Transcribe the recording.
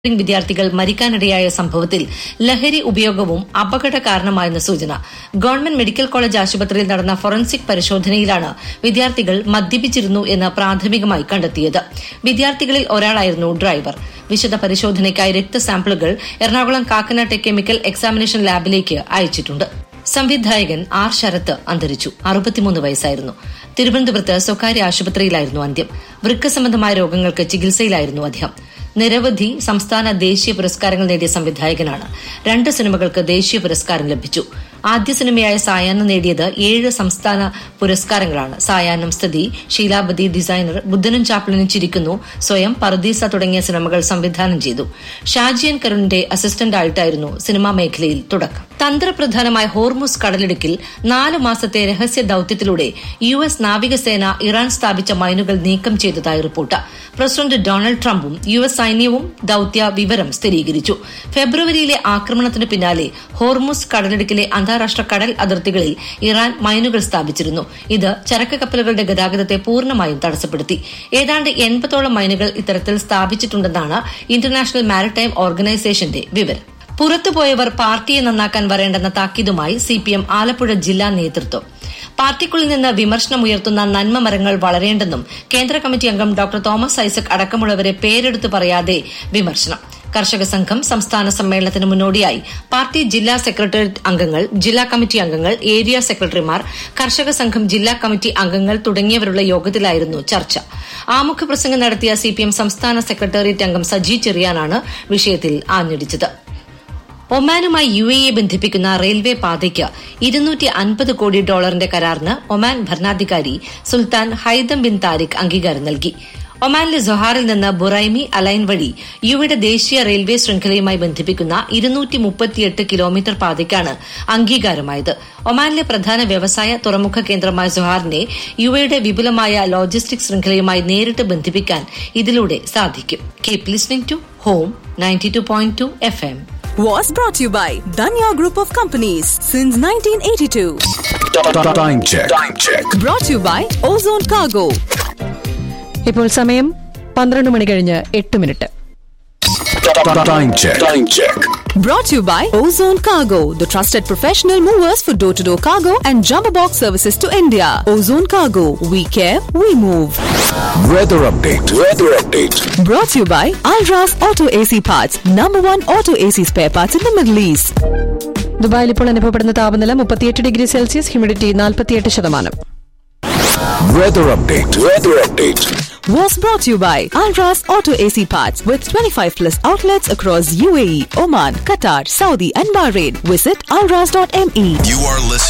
Engineering വിദ്യാർത്ഥികൾ മരിക്കാനിടയായ സംഭവത്തിൽ ലഹരി ഉപയോഗവും അപകട കാരണമായെന്ന് സൂചന ഗവൺമെന്റ് മെഡിക്കൽ കോളേജ് ആശുപത്രിയിൽ നടന്ന ഫോറൻസിക് പരിശോധനയിലാണ് വിദ്യാർത്ഥികൾ മദ്യപിച്ചിരുന്നു എന്ന് പ്രാഥമികമായി കണ്ടെത്തിയത് വിദ്യാർത്ഥികളിൽ ഒരാളായിരുന്നു ഡ്രൈവർ വിശദ പരിശോധനയ്ക്കായി രക്തസാമ്പിളുകൾ എറണാകുളം കാക്കനാട്ടെ കെമിക്കൽ എക്സാമിനേഷൻ ലാബിലേക്ക് അയച്ചിട്ടുണ്ട് സംവിധായകൻ ആർ ശരത്ത് അന്തരിച്ചു അറുപത്തിമൂന്ന് വയസ്സായിരുന്നു തിരുവനന്തപുരത്ത് സ്വകാര്യ ആശുപത്രിയിലായിരുന്നു അന്ത്യം വൃക്ക സംബന്ധമായ രോഗങ്ങൾക്ക് ചികിത്സയിലായിരുന്നു അദ്ദേഹം നിരവധി സംസ്ഥാന ദേശീയ പുരസ്കാരങ്ങൾ നേടിയ സംവിധായകനാണ് രണ്ട് സിനിമകൾക്ക് ദേശീയ പുരസ്കാരം ലഭിച്ചു ആദ്യ സിനിമയായ സായാഹ്നം നേടിയത് ഏഴ് സംസ്ഥാന പുരസ്കാരങ്ങളാണ് സായാഹ്നം സ്ഥിതി ശീലാവതി ഡിസൈനർ ബുദ്ധനും ചാപ്പിളിനും ചിരിക്കുന്നു സ്വയം പർദീസ തുടങ്ങിയ സിനിമകൾ സംവിധാനം ചെയ്തു ഷാജിയൻ കരുണിന്റെ അസിസ്റ്റന്റായിട്ടായിരുന്നു സിനിമാ മേഖലയിൽ തുടക്കം തന്ത്രപ്രധാനമായ ഹോർമുസ് കടലിടുക്കിൽ നാല് മാസത്തെ രഹസ്യ ദൌത്യത്തിലൂടെ യു എസ് നാവികസേന ഇറാൻ സ്ഥാപിച്ച മൈനുകൾ നീക്കം ചെയ്തതായി റിപ്പോർട്ട് പ്രസിഡന്റ് ഡൊണാൾഡ് ട്രംപും യു എസ് സൈന്യവും ദൌത്യ വിവരം സ്ഥിരീകരിച്ചു ഫെബ്രുവരിയിലെ ആക്രമണത്തിന് പിന്നാലെ ഹോർമുസ് കടലിടുക്കിലെ അന്താരാഷ്ട്ര കടൽ അതിർത്തികളിൽ ഇറാൻ മൈനുകൾ സ്ഥാപിച്ചിരുന്നു ഇത് ചരക്ക് കപ്പലുകളുടെ ഗതാഗതത്തെ പൂർണ്ണമായും തടസ്സപ്പെടുത്തി ഏതാണ്ട് എൺപതോളം മൈനുകൾ ഇത്തരത്തിൽ സ്ഥാപിച്ചിട്ടുണ്ടെന്നാണ് ഇന്റർനാഷണൽ മാരിടൈം ഓർഗനൈസേഷന്റെ വിവരം പുറത്തുപോയവർ പാർട്ടിയെ നന്നാക്കാൻ വരേണ്ടെന്ന താക്കീതുമായി സിപിഎം ആലപ്പുഴ ജില്ലാ നേതൃത്വം പാർട്ടിക്കുള്ളിൽ നിന്ന് വിമർശനമുയർത്തുന്ന നന്മ മരങ്ങൾ വളരേണ്ടെന്നും കേന്ദ്ര കമ്മിറ്റി അംഗം ഡോക്ടർ തോമസ് ഐസക് അടക്കമുള്ളവരെ പേരെടുത്ത് പറയാതെ വിമർശനം കർഷക സംഘം സംസ്ഥാന സമ്മേളനത്തിന് മുന്നോടിയായി പാർട്ടി ജില്ലാ സെക്രട്ടേറിയറ്റ് അംഗങ്ങൾ ജില്ലാ കമ്മിറ്റി അംഗങ്ങൾ ഏരിയ സെക്രട്ടറിമാർ കർഷക സംഘം ജില്ലാ കമ്മിറ്റി അംഗങ്ങൾ തുടങ്ങിയവരുള്ള യോഗത്തിലായിരുന്നു ചർച്ച ആമുഖ പ്രസംഗം നടത്തിയ സിപിഎം സംസ്ഥാന സെക്രട്ടേറിയറ്റ് അംഗം സജി ചെറിയാനാണ് വിഷയത്തിൽ ആഞ്ഞടിച്ചത് ഒമാനുമായി യു എയെ ബന്ധിപ്പിക്കുന്ന റെയിൽവേ പാതയ്ക്ക് ഇരുന്നൂറ്റി അൻപത് കോടി ഡോളറിന്റെ കരാറിന് ഒമാൻ ഭരണാധികാരി സുൽത്താൻ ഹൈദം ബിൻ താരിഖ് അംഗീകാരം നൽകി ഒമാനിലെ സൊഹാറിൽ നിന്ന് ബുറൈമി അലൈൻ വഴി യുയുടെ ദേശീയ റെയിൽവേ ശൃംഖലയുമായി ബന്ധിപ്പിക്കുന്ന ഇരുന്നൂറ്റി മുപ്പത്തിയെട്ട് കിലോമീറ്റർ പാതയ്ക്കാണ് അംഗീകാരമായത് ഒമാനിലെ പ്രധാന വ്യവസായ തുറമുഖ കേന്ദ്രമായ സൊഹാറിനെ യുഎയുടെ വിപുലമായ ലോജിസ്റ്റിക് ശൃംഖലയുമായി നേരിട്ട് ബന്ധിപ്പിക്കാൻ ഇതിലൂടെ സാധിക്കും keep listening to home ninety two point two F M was brought to you by Danya Group of Companies since 1982. Time check. Time check. Brought to you by Ozone Cargo. ഇപ്പോൾ സമയം പന്ത്രണ്ട് മണി കഴിഞ്ഞ് എട്ട് minute Time check. Time check. Brought to you by Ozone Cargo, the trusted professional movers for door to door cargo and jumbo box services to India. Ozone Cargo, we care, we move. Weather update. Weather update. Brought to you by Alras Auto AC Parts, number one auto AC spare parts in the Middle East. ദുബായിൽ ഇപ്പോൾ അനുഭവപ്പെടുന്ന താപനില മുപ്പത്തിയെട്ട് degree Celsius humidity നാൽപ്പത്തിയെട്ട് ശതമാനം Weather update. Weather update. Was brought to you by Alras Auto AC Parts with 25 plus outlets across UAE, Oman, Qatar, Saudi, and Bahrain. Visit alras.me. You are listening.